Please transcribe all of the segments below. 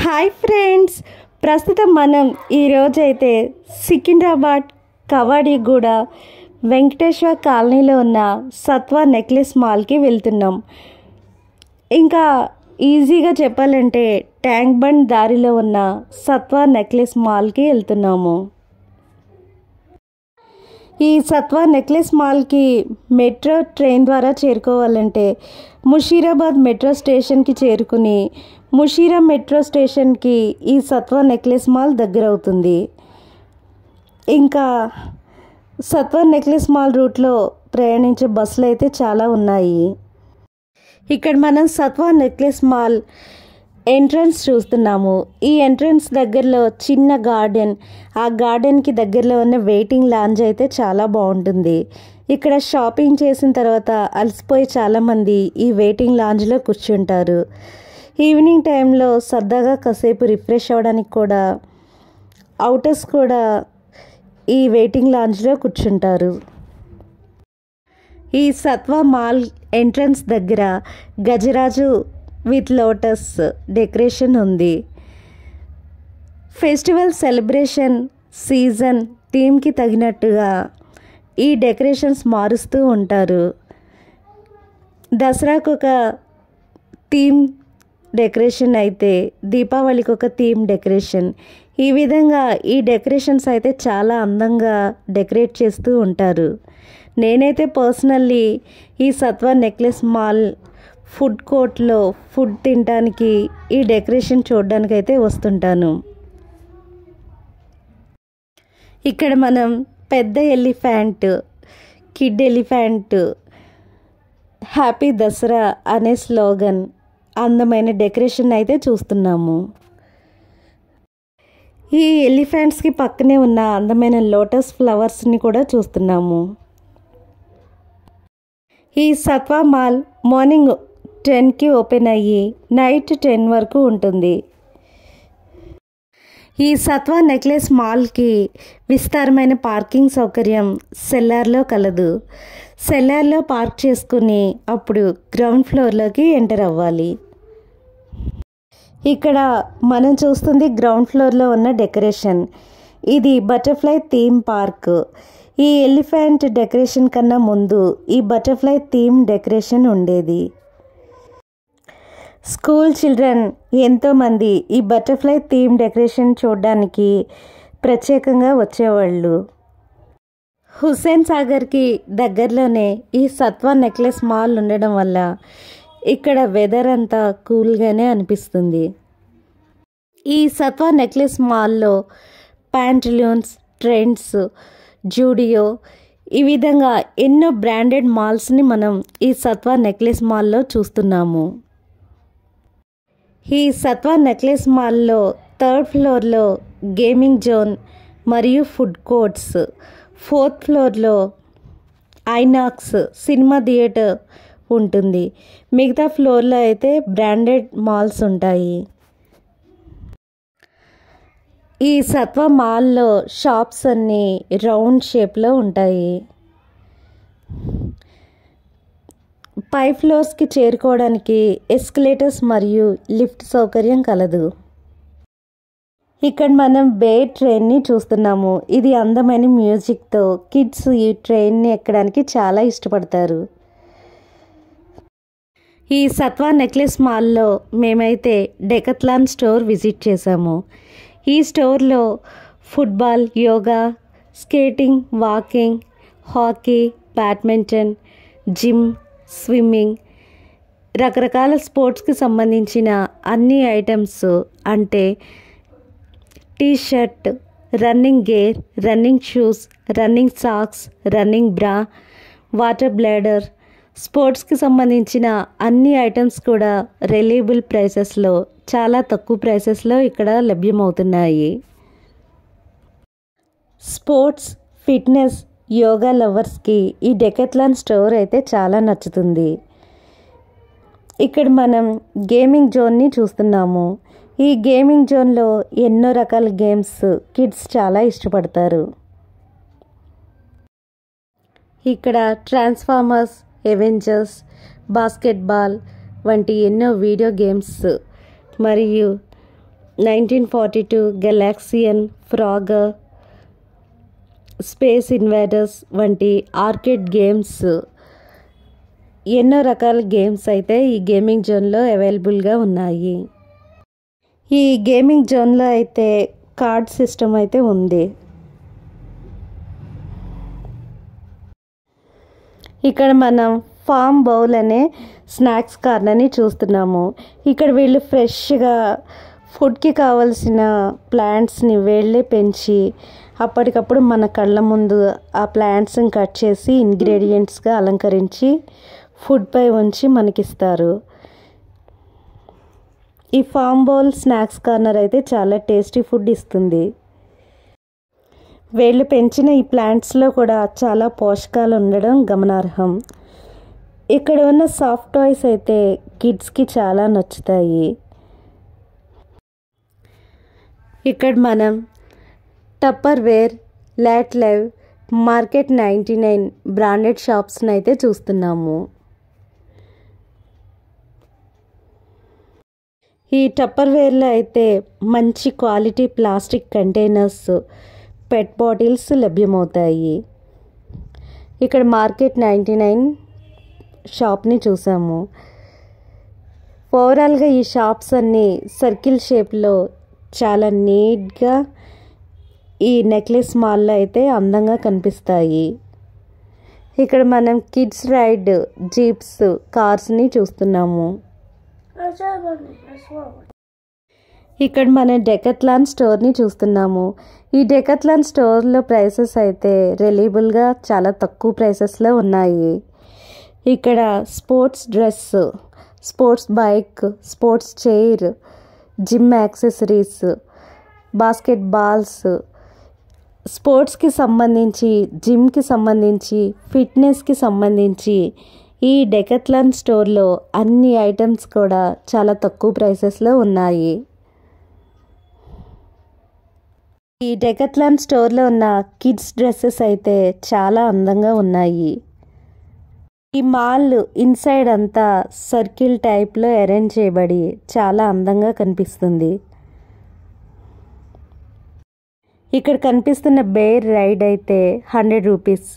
hi friends ప్రస్తుతం మనం ఈరోజైతే సికింద్రాబాద్ కవాడిగూడ వెంకటేశ్వర కాలనీలో ఉన్న సత్వ నెక్లెస్ మాల్కి వెళ్తున్నాం ఇంకా ఈజీగా చెప్పాలంటే ట్యాంక్ బండ్ దారిలో ఉన్న సత్వ నెక్లెస్ మాల్కి వెళ్తున్నాము ఈ సత్వ నెక్లెస్ మాల్కి మెట్రో ట్రైన్ ద్వారా చేరుకోవాలంటే ముషీరాబాద్ మెట్రో స్టేషన్కి చేరుకుని ముషీరా మెట్రో స్టేషన్కి ఈ సత్వ నెక్లెస్ మాల్ దగ్గర అవుతుంది ఇంకా సత్వ నెక్లెస్ మాల్ రూట్లో ప్రయాణించే బస్సులు అయితే చాలా ఉన్నాయి ఇక్కడ మనం సత్వ నెక్లెస్ మాల్ ఎంట్రన్స్ చూస్తున్నాము ఈ ఎంట్రన్స్ దగ్గరలో చిన్న గార్డెన్ ఆ గార్డెన్కి దగ్గరలో ఉన్న వెయిటింగ్ లాంజ్ అయితే చాలా బాగుంటుంది ఇక్కడ షాపింగ్ చేసిన తర్వాత అలసిపోయి చాలామంది ఈ వెయిటింగ్ లాంజ్లో కూర్చుంటారు ఈవినింగ్ టైంలో సరదాగా కాసేపు రిఫ్రెష్ అవ్వడానికి కూడా అవుటర్స్ కూడా ఈ వెయిటింగ్ లాంజ్లో కూర్చుంటారు ఈ సత్వ మాల్ ఎంట్రన్స్ దగ్గర గజరాజు విత్ లోటస్ డెకరేషన్ ఉంది ఫెస్టివల్ సెలబ్రేషన్ సీజన్ థీమ్కి తగినట్టుగా ఈ డెకరేషన్స్ మారుస్తూ ఉంటారు దసరాకు ఒక థీమ్ డెకరేషన్ అయితే దీపావళికి ఒక థీమ్ డెకరేషన్ ఈ విధంగా ఈ డెకరేషన్స్ అయితే చాలా అందంగా డెకరేట్ చేస్తూ ఉంటారు నేనైతే పర్సనల్లీ ఈ సత్వ నెక్లెస్ మాల్ ఫుడ్ కోర్ట్లో ఫుడ్ తినడానికి ఈ డెకరేషన్ చూడడానికి అయితే వస్తుంటాను ఇక్కడ మనం పెద్ద elephant kid elephant happy Dasara అనే స్లోగన్ అందమైన డెకరేషన్ అయితే చూస్తున్నాము ఈ ఎలిఫెంట్స్కి పక్కనే ఉన్న అందమైన లోటస్ ఫ్లవర్స్ని కూడా చూస్తున్నాము ఈ సత్వా మాల్ మార్నింగ్ టెన్కి ఓపెన్ అయ్యి నైట్ టెన్ వరకు ఉంటుంది ఈ సత్వా నెక్లెస్ మాల్కి విస్తారమైన పార్కింగ్ సౌకర్యం సెల్లార్లో కలదు సెల్లార్లో పార్క్ చేసుకుని అప్పుడు గ్రౌండ్ ఫ్లోర్లోకి ఎంటర్ అవ్వాలి ఇక్కడ మనం చూస్తుంది గ్రౌండ్ ఫ్లోర్లో ఉన్న డెకరేషన్ ఇది బటర్ఫ్లై థీమ్ పార్క్ ఈ ఎలిఫెంట్ డెకరేషన్ కన్నా ముందు ఈ బటర్ఫ్లై థీమ్ డెకరేషన్ ఉండేది స్కూల్ చిల్డ్రన్ ఎంతోమంది ఈ బటర్ఫ్లై థీమ్ డెకరేషన్ చూడడానికి ప్రత్యేకంగా వచ్చేవాళ్ళు హుస్సేన్ సాగర్కి దగ్గరలోనే ఈ సత్వ నెక్లెస్ మాల్ ఉండడం వల్ల ఇక్కడ వెదర్ అంతా కూల్గానే అనిపిస్తుంది ఈ సత్వ నెక్లెస్ మాల్లో ప్యాంట్లూన్స్ ట్రెండ్స్ జూడియో ఈ విధంగా ఎన్నో బ్రాండెడ్ మాల్స్ని మనం ఈ సత్వ నెక్లెస్ మాల్లో చూస్తున్నాము ఈ సత్వ నెక్లెస్ మాల్లో థర్డ్ ఫ్లోర్లో గేమింగ్ జోన్ మరియు ఫుడ్ కోర్ట్స్ ఫోర్త్ ఫ్లోర్లో ఐనాక్స్ సినిమా థియేటర్ ఉంటుంది మిగతా ఫ్లోర్లో అయితే బ్రాండెడ్ మాల్స్ ఉంటాయి ఈ సత్వ మాల్లో షాప్స్ అన్నీ రౌండ్ షేప్లో ఉంటాయి పై ఫ్లోర్స్కి చేరుకోవడానికి ఎస్కలేటర్స్ మరియు లిఫ్ట్ సౌకర్యం కలదు ఇక్కడ మనం బే ట్రైన్ని చూస్తున్నాము ఇది అందమైన మ్యూజిక్తో కిడ్స్ ఈ ట్రైన్ని ఎక్కడానికి చాలా ఇష్టపడతారు ఈ సత్వా నెక్లెస్ మాల్లో మేమైతే డెకత్లాన్ స్టోర్ విజిట్ చేసాము ఈ స్టోర్లో football yoga skating walking hockey badminton gym swimming రకరకాల స్పోర్ట్స్కి సంబంధించిన అన్ని ఐటమ్స్ అంటే T shirt running gear running shoes running socks running bra water bladder స్పోర్ట్స్కి సంబంధించిన అన్ని ఐటమ్స్ కూడా రిలయబుల్ ప్రైసెస్లో చాలా తక్కువ ప్రైసెస్లో ఇక్కడ లభ్యమవుతున్నాయి స్పోర్ట్స్ ఫిట్నెస్ యోగా లవర్స్కి ఈ డెకెట్లాన్ స్టోర్ అయితే చాలా నచ్చుతుంది ఇక్కడ మనం గేమింగ్ జోన్ని చూస్తున్నాము ఈ గేమింగ్ జోన్లో ఎన్నో రకాల గేమ్స్ కిడ్స్ చాలా ఇష్టపడతారు ఇక్కడ ట్రాన్స్ఫార్మర్స్ ఎవెంజర్స్ బాస్కెట్బాల్ వంటి ఎన్నో వీడియో గేమ్స్ మరియు nineteen forty two Galaxian Frogger Space Invaders వంటి ఆర్కేడ్ గేమ్స్ ఎన్నో రకాల గేమ్స్ అయితే ఈ గేమింగ్ జోన్లో అవైలబుల్గా ఉన్నాయి ఈ గేమింగ్ జోన్లో అయితే కార్డ్ సిస్టమ్ అయితే ఉంది ఇక్కడ మనం ఫామ్ బౌల్ అనే స్నాక్స్ కార్నర్ని చూస్తున్నాము ఇక్కడ వీళ్ళు ఫ్రెష్గా ఫుడ్కి కావలసిన ప్లాంట్స్ని వీళ్ళే పెంచి అప్పటికప్పుడు మన కళ్ళ ముందు ఆ ప్లాంట్స్ని కట్ చేసి ఇంగ్రీడియంట్స్గా అలంకరించి ఫుడ్పై ఉంచి మనకిస్తారు ఈ ఫామ్ బౌల్ స్నాక్స్ కార్నర్ అయితే చాలా టేస్టీ ఫుడ్ ఇస్తుంది వీళ్ళు పెంచిన ఈ ప్లాంట్స్లో కూడా చాలా పోషకాలు ఉండడం గమనార్హం ఇక్కడ ఉన్న సాఫ్ట్ టాయ్స్ అయితే కిడ్స్కి చాలా నచ్చుతాయి ఇక్కడ మనం Tupperware lot live market ninety nine branded షాప్స్ని అయితే చూస్తున్నాము ఈ టప్పర్ వేర్లో అయితే మంచి quality plastic containers PET bottles లభ్యమవుతాయి ఇక్కడ మార్కెట్ నైంటీ నైన్ షాప్ని చూసాము ఓవరాల్గా ఈ షాప్స్ అన్నీ సర్కిల్ షేప్లో చాలా నీట్గా ఈ నెక్లెస్ మాల్లో అయితే అందంగా కనిపిస్తాయి ఇక్కడ మనం కిడ్స్ రైడ్ జీప్స్ కార్స్ని చూస్తున్నాము ఇక్కడ మన డెకత్లాన్ స్టోర్ని చూస్తున్నాము ఈ డెకత్లాన్ స్టోర్లో ప్రైసెస్ అయితే రిలీబుల్గా చాలా తక్కువ ప్రైసెస్లో ఉన్నాయి ఇక్కడ sports dress sports bike sports chair gym accessories basket balls స్పోర్ట్స్కి సంబంధించి జిమ్కి సంబంధించి ఫిట్నెస్కి సంబంధించి ఈ డెకత్లాన్ స్టోర్లో అన్ని ఐటమ్స్ కూడా చాలా తక్కువ ప్రైసెస్లో ఉన్నాయి ఈ డెకత్లాన్ స్టోర్లో ఉన్న కిడ్స్ డ్రెస్సెస్ అయితే చాలా అందంగా ఉన్నాయి ఈ మాల్ ఇన్సైడ్ అంతా సర్కిల్ టైప్లో అరేంజ్ చేయబడి చాలా అందంగా కనిపిస్తుంది ఇక్కడ కనిపిస్తున్న బేర్ రైడ్ అయితే హండ్రెడ్ రూపీస్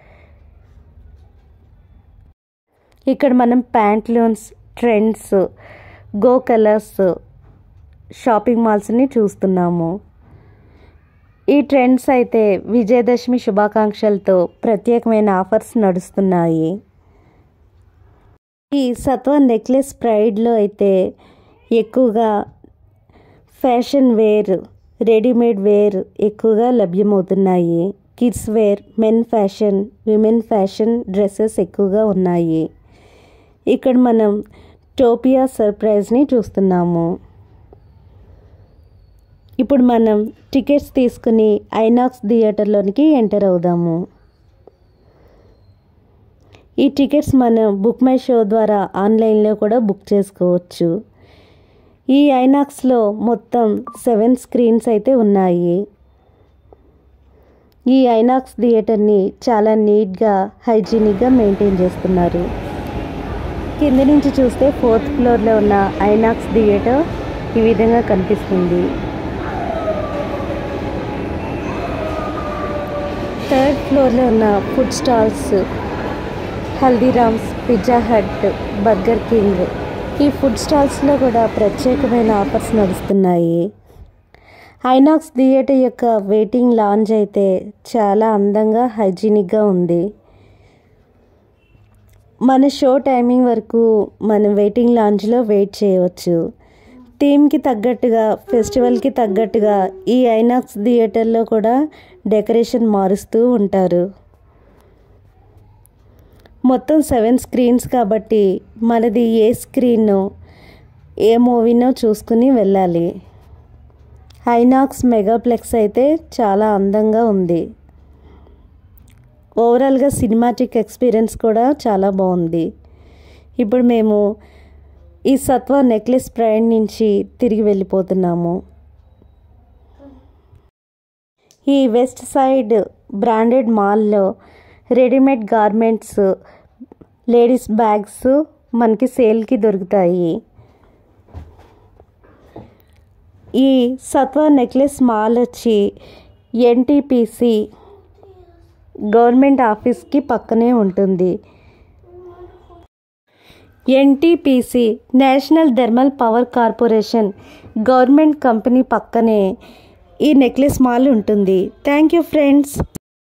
ఇక్కడ మనం Pantaloons Trends go colors shopping మాల్స్ని చూస్తున్నాము ఈ ట్రెండ్స్ అయితే విజయదశమి శుభాకాంక్షలతో ప్రత్యేకమైన ఆఫర్స్ నడుస్తున్నాయి ఈ సత్వ నెక్లెస్ ప్రైడ్లో అయితే ఎక్కువగా ఫ్యాషన్ వేర్ రెడీమేడ్ వేర్ ఎక్కువగా లభ్యమవుతున్నాయి kids wear men fashion women fashion dresses ఎక్కువగా ఉన్నాయి ఇక్కడ మనం టోపియా సర్ప్రైజ్ని చూస్తున్నాము ఇప్పుడు మనం టికెట్స్ తీసుకుని ఐనాక్స్ థియేటర్లోనికి ఎంటర్ అవుదాము ఈ టికెట్స్ మనం బుక్ మై షో ద్వారా ఆన్లైన్లో కూడా బుక్ చేసుకోవచ్చు ఈ ఐనాక్స్లో మొత్తం సెవెన్ స్క్రీన్స్ అయితే ఉన్నాయి ఈ ఐనాక్స్ థియేటర్ని చాలా నీట్గా హైజీనిక్గా మెయింటైన్ చేస్తున్నారు కింద నుంచి చూస్తే ఫోర్త్ ఫ్లోర్లో ఉన్న ఐనాక్స్ థియేటర్ ఈ విధంగా కనిపిస్తుంది థర్డ్ ఫ్లోర్లో ఉన్న food stalls Haldiram's pizza hut burger king ఈ ఫుడ్ స్టాల్స్లో కూడా ప్రత్యేకమైన ఆఫర్స్ నడుస్తున్నాయి ఐనాక్స్ థియేటర్ యొక్క వెయిటింగ్ లాంజ్ అయితే చాలా అందంగా హైజీనిక్గా ఉంది మన షో టైమింగ్ వరకు మనం వెయిటింగ్ లాంజ్లో వెయిట్ చేయవచ్చు థీమ్కి తగ్గట్టుగా ఫెస్టివల్కి తగ్గట్టుగా ఈ ఐనాక్స్ థియేటర్లో కూడా డెకరేషన్ మారుస్తూ ఉంటారు మొత్తం సెవెన్ స్క్రీన్స్ కాబట్టి మనది ఏ స్క్రీనో ఏ మూవీనో చూసుకుని వెళ్ళాలి ఐనాక్స్ మెగాప్లెక్స్ అయితే చాలా అందంగా ఉంది ఓవరాల్గా సినిమాటిక్ ఎక్స్పీరియన్స్ కూడా చాలా బాగుంది ఇప్పుడు మేము ఈ సత్వ నెక్లెస్ ప్రైడ్ నుంచి తిరిగి వెళ్ళిపోతున్నాము ఈ వెస్ట్ సైడ్ బ్రాండెడ్ మాల్లో రెడీమేడ్ గార్మెంట్స్ లేడీస్ బ్యాగ్స్ మనకి సేల్కి దొరుకుతాయి ఈ సత్వ నెక్లెస్ మాల్ వచ్చి ఎన్టీపీసీ గవర్నమెంట్ ఆఫీస్కి పక్కనే ఉంటుంది NTPC national thermal power corporation government company పక్కనే ఈ నెక్లెస్ మాల్ ఉంటుంది థ్యాంక్ యూ ఫ్రెండ్స్